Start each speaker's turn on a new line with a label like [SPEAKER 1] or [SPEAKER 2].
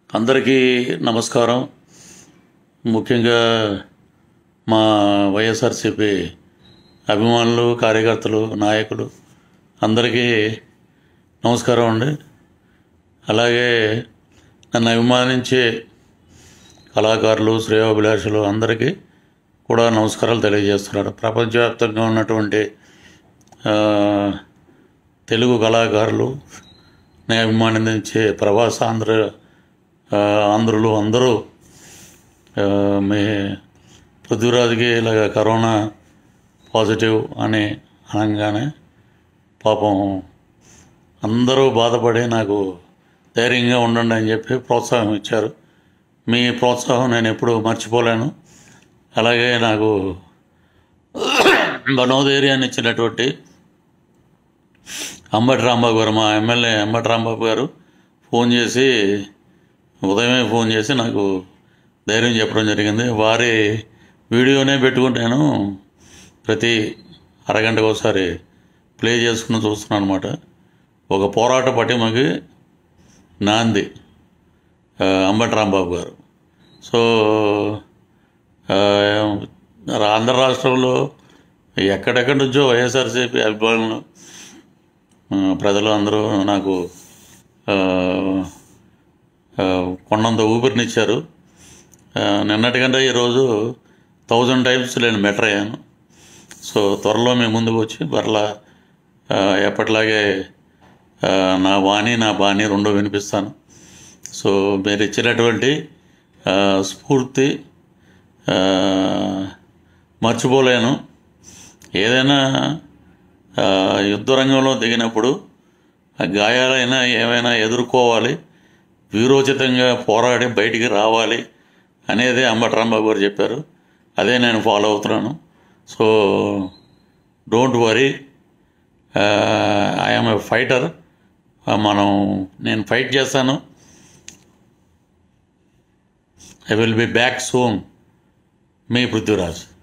[SPEAKER 1] అందరికీ నమస్కారం ముఖ్యంగా మా వైఎస్ఆర్సిపి అభిమానులు కార్యకర్తలు నాయకులు అందరికీ నమస్కారం అండి అలాగే నన్ను అభిమానించే కళాకారులు శ్రేయోభిలాషులు అందరికీ కూడా నమస్కారాలు తెలియజేస్తున్నాడు ప్రపంచవ్యాప్తంగా ఉన్నటువంటి ఆ, తెలుగు కళాకారులు నేను అభిమానించే ప్రవాస ఆంధ్ర ఆ, ఆంధ్రులు అందరూ ఆ, మీ పృథ్వీరాజుకి ఇలాగ కరోనా పాజిటివ్ అని అనగానే పాపం అందరూ బాధపడి నాకు ధైర్యంగా ఉండండి అని చెప్పి ప్రోత్సాహం ఇచ్చారు మీ ప్రోత్సాహం నేను ఎప్పుడూ మర్చిపోలేను అలాగే నాకు మనోధైర్యాన్ని ఇచ్చినటువంటి అంబటి రాంబాబు గారు మా ఎమ్మెల్యే అంబటి రాంబాబు గారు ఫోన్ చేసి ఉదయమే ఫోన్ చేసి నాకు ధైర్యం చెప్పడం జరిగింది వారి వీడియోనే పెట్టుకుంటాను ప్రతి అరగంటకు ఒకసారి ప్లే చేసుకుని చూస్తున్నాను అనమాట ఒక పోరాట పటిమకి నాంది ఆ, అంబటి రాంబాబు గారు సో ఆ, ఆంధ్ర రాష్ట్రంలో ఎక్కడెక్కడి నుంచో వైఎస్ఆర్సీపీ అభిమానులు ఆ, ప్రజలు అందరూ నాకు ఆ, ఆ, కొండంత ఊపిరినిచ్చారు ఆ, నిన్నటికంటే ఈరోజు థౌజండ్ టైమ్స్ నేను బెటర్ అయ్యాను సో త్వరలో మేము ముందుకు వచ్చి మరలా ఆ, ఎప్పటిలాగే ఆ, నా వాణి నా బాణి రెండో వినిపిస్తాను సో మీరు ఇచ్చినటువంటి ఆ, స్ఫూర్తి ఆ, మర్చిపోలేను ఏదైనా ఆ, యుద్ధ రంగంలో దిగినప్పుడు ఆ గాయాలైనా ఏమైనా ఎదుర్కోవాలి వీరోచితంగా పోరాడి బయటికి రావాలి అనేది అంబటి రాంబాబు గారు చెప్పారు అదే నేను ఫాలో అవుతున్నాను so don't worry I'm a fighter మనం నేను ఫైట్ చేస్తాను I will be back soon మీ పృథ్వీరాజ్